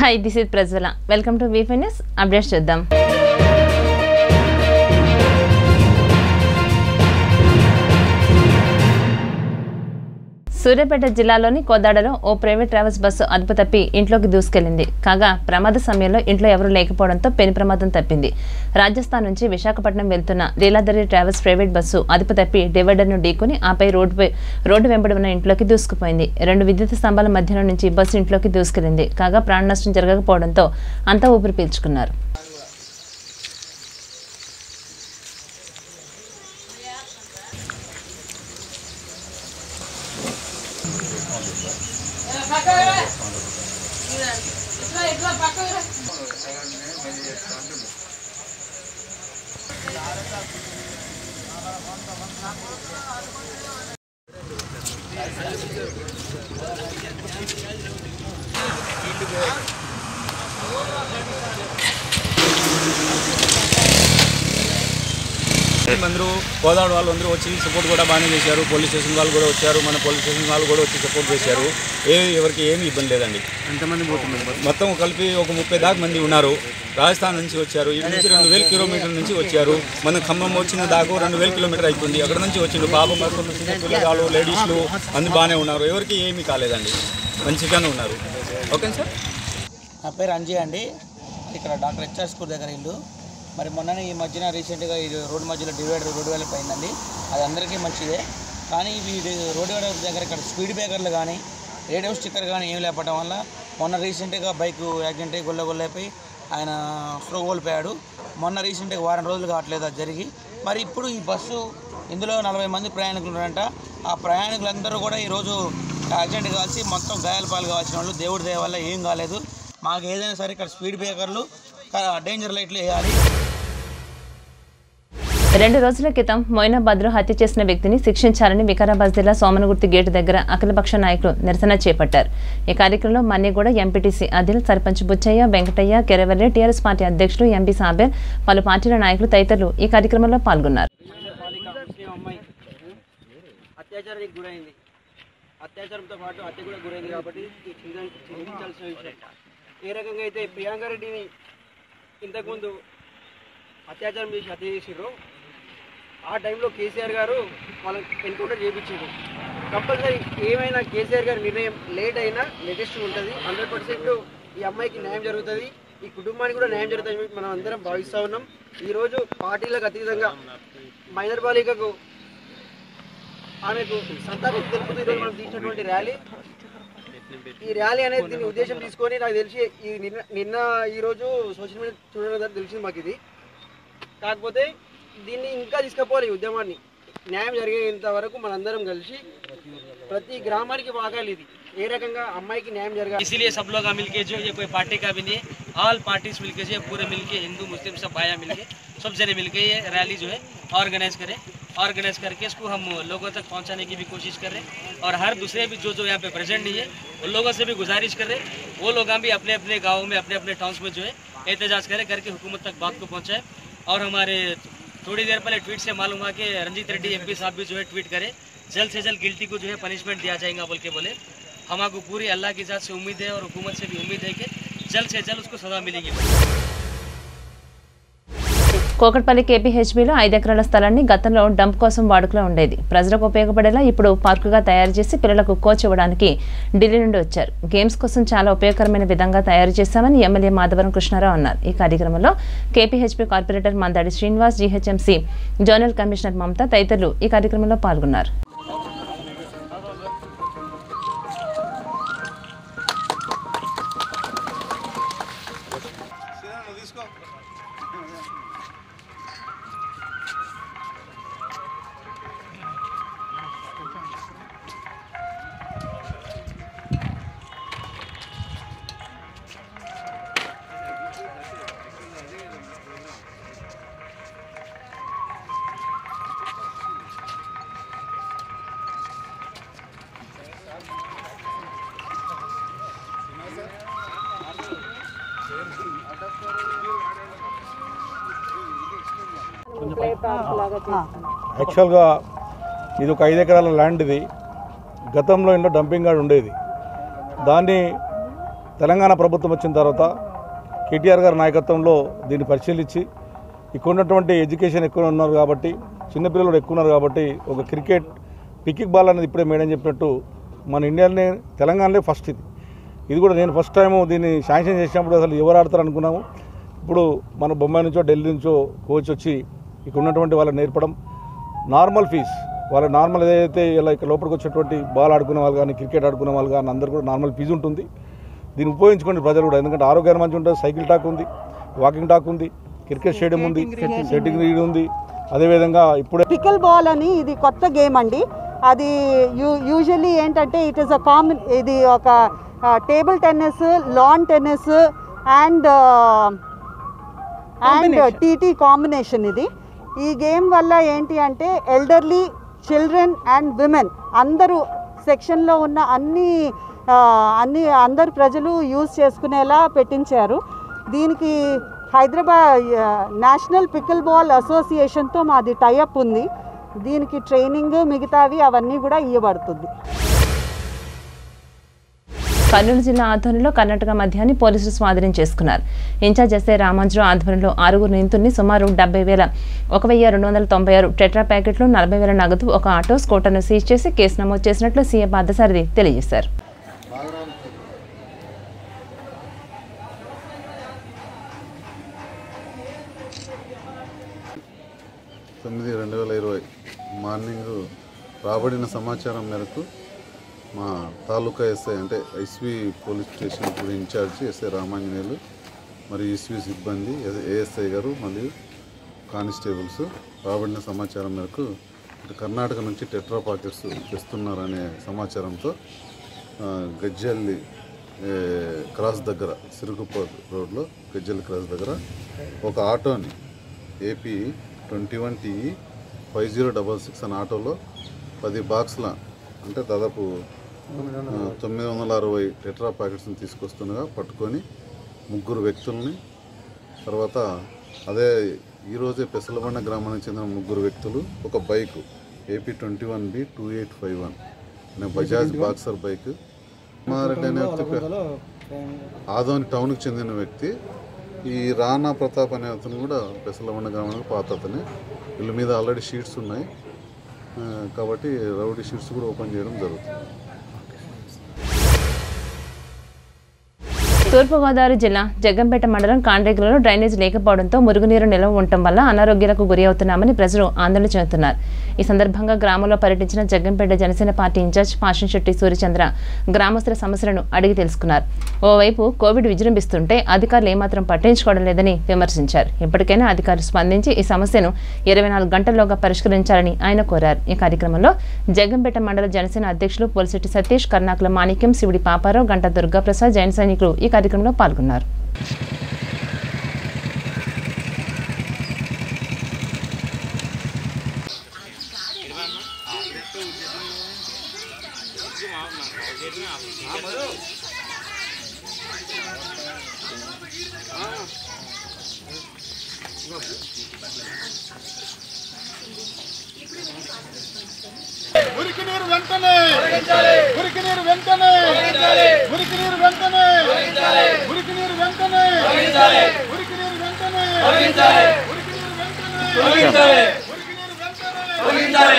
hi this is Prajwala welcome to వీఫై news updates చూద్దాం సూర్యాపేట జిల్లాలోని కోదాడలో ఓ ప్రైవేట్ ట్రావెల్స్ బస్సు అదుపు తప్పి ఇంట్లోకి దూసుకెళ్లింది కాగా ప్రమాద సమయంలో ఇంట్లో ఎవరూ లేకపోవడంతో పెను ప్రమాదం తప్పింది రాజస్థాన్ నుంచి విశాఖపట్నం వెళ్తున్న లీలాధరి ట్రావెల్స్ ప్రైవేట్ బస్సు అదుపు తప్పి డివైడర్ను ఢీకొని ఆపై రోడ్డుపై రోడ్డు వెంబడి ఉన్న ఇంట్లోకి దూసుకుపోయింది రెండు విద్యుత్ స్తంభాల మధ్యలో నుంచి బస్సు ఇంట్లోకి దూసుకెళ్లింది కాగా ప్రాణ నష్టం జరగకపోవడంతో అంతా ఊపిరి పీల్చుకున్నారు అందరూ గోదావరి వాళ్ళు అందరూ వచ్చి సపోర్ట్ కూడా బాగానే చేశారు పోలీస్ స్టేషన్ వాళ్ళు కూడా వచ్చారు మన పోలీస్ స్టేషన్ వాళ్ళు కూడా వచ్చి సపోర్ట్ చేశారు ఏ ఎవరికి ఏమీ ఇబ్బంది లేదండి ఎంతమంది పోతున్నారు మొత్తం కలిపి ఒక ముప్పై దాకా మంది ఉన్నారు రాజస్థాన్ నుంచి వచ్చారు ఇటు నుంచి రెండు వేల కిలోమీటర్ల నుంచి వచ్చారు మన ఖమ్మం వచ్చిన దాకా రెండు వేల కిలోమీటర్ అవుతుంది అక్కడ నుంచి వచ్చిండు పాప మొత్తం చిన్న పిల్లగాళ్ళు లేడీస్లు అందరు బాగానే ఉన్నారు ఎవరికి ఏమీ కాలేదండి మంచిగానే ఉన్నారు ఓకే సార్ నా పేరు అంజీ అండి ఇక్కడ డాక్టర్ హెచ్ఆర్ స్కూల్ దగ్గర ఇల్లు మరి మొన్ననే ఈ మధ్యన రీసెంట్గా ఈ రోడ్డు మధ్యలో డివైడర్ రోడ్డు వేల అయిందండి అది అందరికీ మంచిదే కానీ ఈ రోడ్డు వేల దగ్గర ఇక్కడ స్పీడ్ బ్రేకర్లు కానీ రేడియో స్టిక్కర్ కానీ ఏం లేపడం వల్ల మొన్న రీసెంట్గా బైక్ యాక్సిడెంట్ అయ్యి గొల్ల గొల్లైపోయి ఆయన స్లో కోల్పోయాడు మొన్న రీసెంట్గా వారం రోజులు కావట్లేదు అది జరిగి మరి ఇప్పుడు ఈ బస్సు ఇందులో నలభై మంది ప్రయాణికులు ఉన్నారంట ఆ ప్రయాణికులందరూ కూడా ఈరోజు యాక్సిడెంట్ కాల్సి మొత్తం గాయాల పాలు కావాల్సిన వాళ్ళు దేవుడి దయ వల్ల ఏం కాలేదు మాకు ఏదైనా సరే ఇక్కడ స్పీడ్ బ్రేకర్లు డేంజర్ లైట్లు వేయాలి రెండు రోజుల క్రితం మొయినాబాద్లో హత్య చేసిన వ్యక్తిని శిక్షించాలని వికారాబాద్ జిల్లా సోమనగుర్తి గేటు దగ్గర అఖిలపక్ష నాయకులు నిరసన చేపట్టారు ఈ కార్యక్రమంలో Manniguda MPTC Adil sarpanch Buchaiah Venkataiah Keravelli TRS party అధ్యక్షులు ఎంపీ సాబేర్ పలు పార్టీల నాయకులు తదితరులు ఈ కార్యక్రమంలో పాల్గొన్నారు ముస్లిం అమ్మాయి అత్యాచారానికి గురైంది అత్యాచారంతో పాటు హత్య కూడా గురైంది కాబట్టి ఇది చింత- చింతించాల్సిన విషయం ఏ రకంగా అయితే ప్రియాంక రెడ్డిని ఇంతకుముందు అత్యాచారం చేసి హత్య చేసిర్రు ఆ టైంలో కేసీఆర్ గారు వాళ్ళని ఎన్కౌంటర్ చేయించారు కంపల్సరీ ఏమైనా కేసీఆర్ గారి నిర్ణయం లేట్ అయినా లేటెస్ట్ ఉంటుంది హండ్రెడ్ పర్సెంట్ ఈ అమ్మాయికి న్యాయం జరుగుతుంది ఈ కుటుంబానికి కూడా న్యాయం జరుగుతుంది అని చెప్పి మనం అందరం భావిస్తూ ఉన్నాం ఈరోజు పార్టీలకు అతీతంగా మైనర్ బాలికకు ఆమెకు సంతానం తెలుపుతూ ఈరోజు మనం తీసినటువంటి ర్యాలీ ఈ ర్యాలీ అనేది దీని ఉద్దేశం తీసుకొని నాకు తెలిసి ఈ నిన్న నిన్న ఈరోజు సోషల్ మీడియా చూడడం ద్వారా తెలిసింది మాకు ఇది కాకపోతే దీన్ని ఇంకా తీసుకుపోవాలి ఈ ఉద్యమాన్ని న్యాయం జరిగేంత వరకు మనందరం కలిసి ప్రతి గ్రామానికి వాగాలి ఇది ఏ రకంగా అమ్మాయికి న్యాయం జరగాలి इसीलिए सब लोग मिलके जो ये कोई पार्टी का भी नहीं ऑल पार्टीज मिलके जो है, पूरे मिलके हिंदू मुस्लिम सब भाया मिलके सब जने मिलके ये रैली जो है ऑर्गेनाइज करें ऑर्गेनाइज करके इसको हम लोगों तक पहुंचाने की भी कोशिश कर रहे हैं और हर दूसरे भी जो जो यहाँ पे प्रेजेंट नहीं है उन लोगों से भी गुजारिश कर रहे हैं वो लोग भी अपने अपने गाँव में अपने अपने टाउन्स में जो है एहतजाज करें करके हुकूमत तक बात को पहुँचाए और हमारे थोड़ी देर पहले ट्वीट से मालूम हुआ कि रंजीत रेड्डी एमपी साहब भी जो है ट्वीट करें जल्द से जल्द गिल्टी को जो है पनिशमेंट दिया जाएगा बोल के बोले हमको पूरी अल्लाह की जात से उम्मीद है और हुकूमत से भी उम्मीद है कि जल्द से जल्द उसको सजा मिलेगी కోకట్పల్లి కేపీహెచ్బీలో ఐదు ఎకరాల స్థలాన్ని గతంలో డంప్ కోసం వాడుకలో ఉండేది ప్రజలకు ఉపయోగపడేలా ఇప్పుడు పార్కుగా తయారు చేసి పిల్లలకు కోచ్ ఇవ్వడానికి ఢిల్లీ నుండి వచ్చారు గేమ్స్ కోసం చాలా ఉపయోగకరమైన విధంగా తయారు చేశామని ఎమ్మెల్యే మాధవరం కృష్ణారావు అన్నారు ఈ కార్యక్రమంలో KPHB corporator Mandadi Srinivas GHMC zonal commissioner Mamata తదితరులు ఈ కార్యక్రమంలో పాల్గొన్నారు యాక్చువల్గా ఇది ఒక ఐదు ఎకరాల ల్యాండ్ ఇది గతంలో ఇంట్లో డంపింగ్ యార్డ్ ఉండేది దాన్ని తెలంగాణ ప్రభుత్వం వచ్చిన తర్వాత కేటీఆర్ గారి నాయకత్వంలో దీన్ని పరిశీలించి ఇక్కడ ఉన్నటువంటి ఎడ్యుకేషన్ ఎక్కువ ఉన్నారు కాబట్టి చిన్నపిల్లలు కూడా ఎక్కువ ఉన్నారు కాబట్టి ఒక క్రికెట్ పికిక్ బాల్ అనేది ఇప్పుడే మేడం చెప్పినట్టు మన ఇండియాలోనే తెలంగాణలో ఫస్ట్ ఇది ఇది కూడా నేను ఫస్ట్ టైం దీన్ని శాంక్షన్ చేసినప్పుడు అసలు ఎవరు ఆడతారు అనుకున్నాము ఇప్పుడు మన బొంబాయి నుంచో ఢిల్లీ నుంచో కోచ్ వచ్చి ఇక్కడ ఉన్నటువంటి వాళ్ళని నేర్పడం నార్మల్ ఫీజ్ వాళ్ళ నార్మల్ ఏదైతే ఇలా ఇక్కడ లోపలికి వచ్చేటువంటి బాల్ ఆడుకునే వాళ్ళు కానీ క్రికెట్ ఆడుకునే వాళ్ళు కానీ అందరూ కూడా నార్మల్ ఫీజు ఉంటుంది దీన్ని ఉపయోగించుకోండి ప్రజలు కూడా ఎందుకంటే ఆరోగ్యాన్ని మంచిగా ఉంటుంది సైకిల్ టాక్ ఉంది వాకింగ్ టాక్ ఉంది క్రికెట్ స్టేడియం ఉంది సెట్టింగ్ రీడ్ ఉంది అదేవిధంగా ఇప్పుడే పికల్ బాల్ అని ఇది కొత్త గేమ్ అండి అది యూ యూజువల్లీ ఏంటంటే ఇట్ ఈస్ అ కామన్ ఇది ఒక table tennis lawn tennis and and TT combination ఇది ఈ గేమ్ వల్ల ఏంటి అంటే ఎల్డర్లీ చిల్డ్రన్ అండ్ విమెన్ అందరూ సెక్షన్లో ఉన్న అన్ని ఆ, అన్ని అందరు ప్రజలు యూజ్ చేసుకునేలా పెట్టించారు దీనికి హైదరాబాద్ ఆ, నేషనల్ పికిల్ బాల్ అసోసియేషన్తో మాది టైఅప్ ఉంది దీనికి ట్రైనింగ్ మిగతావి అవన్నీ కూడా ఇవ్వబడుతుంది కర్నూలు జిల్లా ఆధ్వర్యంలో కర్ణాటక మద్యాన్ని పోలీసులు స్వాధీనం చేసుకున్నారు ఇన్ఛార్జ్ ఎస్ఐ రామాంజరావు ఆధ్వర్యంలో ఆరుగురు నిందితుల్ని సుమారు డెబ్బై వేల ఒక వెయ్యి రెండు వందల తొంభై ఆరు టెట్రా ప్యాకెట్లు నలభై వేల నగదు ఒక ఆటో స్కూటర్ను సీజ్ చేసి కేసు నమోదు చేసినట్లు సీఎం పార్థసారథి తెలియజేశారు తొమ్మిది రెండు వేల ఇరవై మార్నింగ్ రాబడిన సమాచారం మేరకు మా తాలూకా ఎస్ఐ అంటే ఐస్వి పోలీస్ స్టేషన్ ఇప్పుడు ఇన్ఛార్జి ఎస్ఐ రామాంజనేయులు మరియు ఈస్వి సిబ్బంది ఏఎస్ఐ గారు మరియు కానిస్టేబుల్స్ రాబడిన సమాచారం మేరకు ఇటు కర్ణాటక నుంచి టెట్రా పాకెట్స్ తెస్తున్నారనే సమాచారంతో ఆ, గజ్జల్లి ఏ, క్రాస్ దగ్గర సిరుగుప్ప రోడ్లో గజ్జల్లి క్రాస్ దగ్గర ఒక ఆటోని AP twenty one TE five zero double six అనే ఆటోలో పది బాక్స్ల అంటే దాదాపు ఆ, తొమ్మిది వందల అరవై టెట్రా ప్యాకెట్స్ని తీసుకొస్తుండగా పట్టుకొని ముగ్గురు వ్యక్తుల్ని తర్వాత అదే ఈరోజే పెసలబండ గ్రామానికి చెందిన ముగ్గురు వ్యక్తులు ఒక bike AP twenty one B two eight five one అనే బజాజ్ బాక్సర్ బైక్ మారెడ్డి అనే వ్యక్తి ఆదోని టౌన్కి చెందిన వ్యక్తి ఈ రాణా ప్రతాప్ అనే అతను కూడా పెసలబండ గ్రామానికి పాత అతనే వీళ్ళ మీద ఆల్రెడీ షీట్స్ ఉన్నాయి ఆ, కాబట్టి రౌడీ షీట్స్ కూడా ఓపెన్ చేయడం జరుగుతుంది తూర్పుగోదావరి జిల్లా జగ్గంపేట మండలం కాండ్రేగులలో డ్రైనేజ్ లేకపోవడంతో మురుగునీరు నిల్వ ఉండటం వల్ల అనారోగ్యాలకు గురి అవుతున్నామని ప్రజలు ఆందోళన చెందుతున్నారు ఈ సందర్భంగా గ్రామంలో పర్యటించిన జగ్గంపేట జనసేన పార్టీ ఇన్ఛార్జ్ పాషన్ శెట్టి సూర్యచంద్ర గ్రామస్తుల సమస్యలను అడిగి తెలుసుకున్నారు ఓవైపు కోవిడ్ విజృంభిస్తుంటే అధికారులు ఏమాత్రం పట్టించుకోవడం లేదని విమర్శించారు ఇప్పటికైనా అధికారులు స్పందించి ఈ సమస్యను ఇరవై నాలుగు గంటల్లోగా పరిష్కరించాలని ఆయన కోరారు ఈ కార్యక్రమంలో జగ్గంపేట మండల జనసేన అధ్యక్షులు పోలిశెట్టి సతీష్ కర్ణాకుల మాణిక్యం శివుడి పాపారావు గంటా దుర్గాప్రసాద్ జైన సైనికులు ఈ కార్యక్రమంలో పాల్గొన్నారు ఉరికి నీరు వెంటనే ఉరికి నీరు వెంటనే ఉరికి నీరు వెంటనే ఉరికి నీరు వెంటనే ఉరికి నీరు వెంటనే ఉరికి నీరు వెంటనే ఉరికి నీరు వెంటనే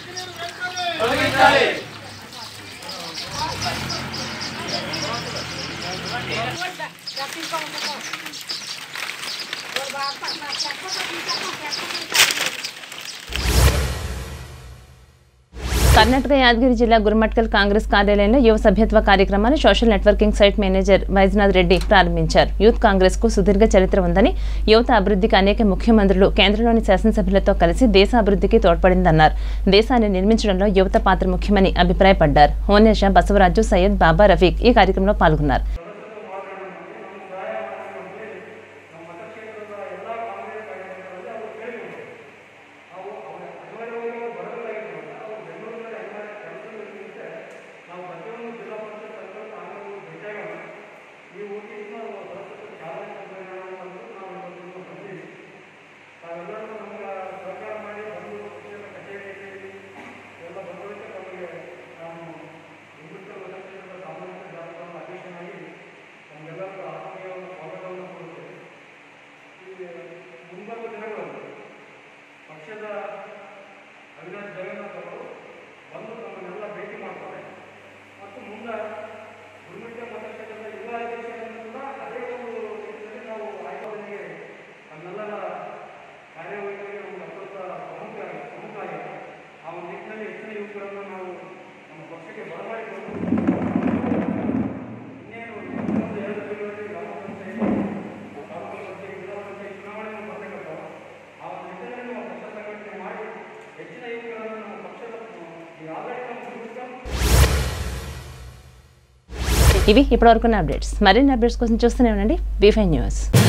కర్ణాటక యాదగిరి జిల్లా గురుమట్కల్ కాంగ్రెస్ కార్యాలయంలో యువ సభ్యత్వ కార్యక్రమాన్ని social networking site manager Vaidyanath Reddy ప్రారంభించారు యూత్ కాంగ్రెస్ కు సుదీర్ఘ చరిత్ర ఉందని యువత అభివృద్ధికి అనేక ముఖ్యమంత్రులు కేంద్రంలోని శాసనసభ్యులతో కలిసి దేశ అభివృద్ధికి తోడ్పడిందన్నారు దేశాన్ని నిర్మించడంలో యువత పాత్ర ముఖ్యమని అభిప్రాయపడ్డారు హోనేషా బసవరాజు సయ్యద్ బాబా రఫీక్ ఈ కార్యక్రమంలో పాల్గొన్నారు ಎಲ್ಲ ಬಂದೋದಕ್ಕೆ ನಮಗೆ ಹಿಂದುತ್ವ ವಸತಿ ಸಂಸ್ಥೆ ಸಾಮಾಜಿಕ ಜಾಲತಾಣ ಅಧ್ಯಕ್ಷನಾಗಿ ఇవి ఇప్పటివరకున్న అప్డేట్స్ మరిన్ని అప్డేట్స్ కోసం చూస్తూనే ఉండండి బీ ఫైవ్ న్యూస్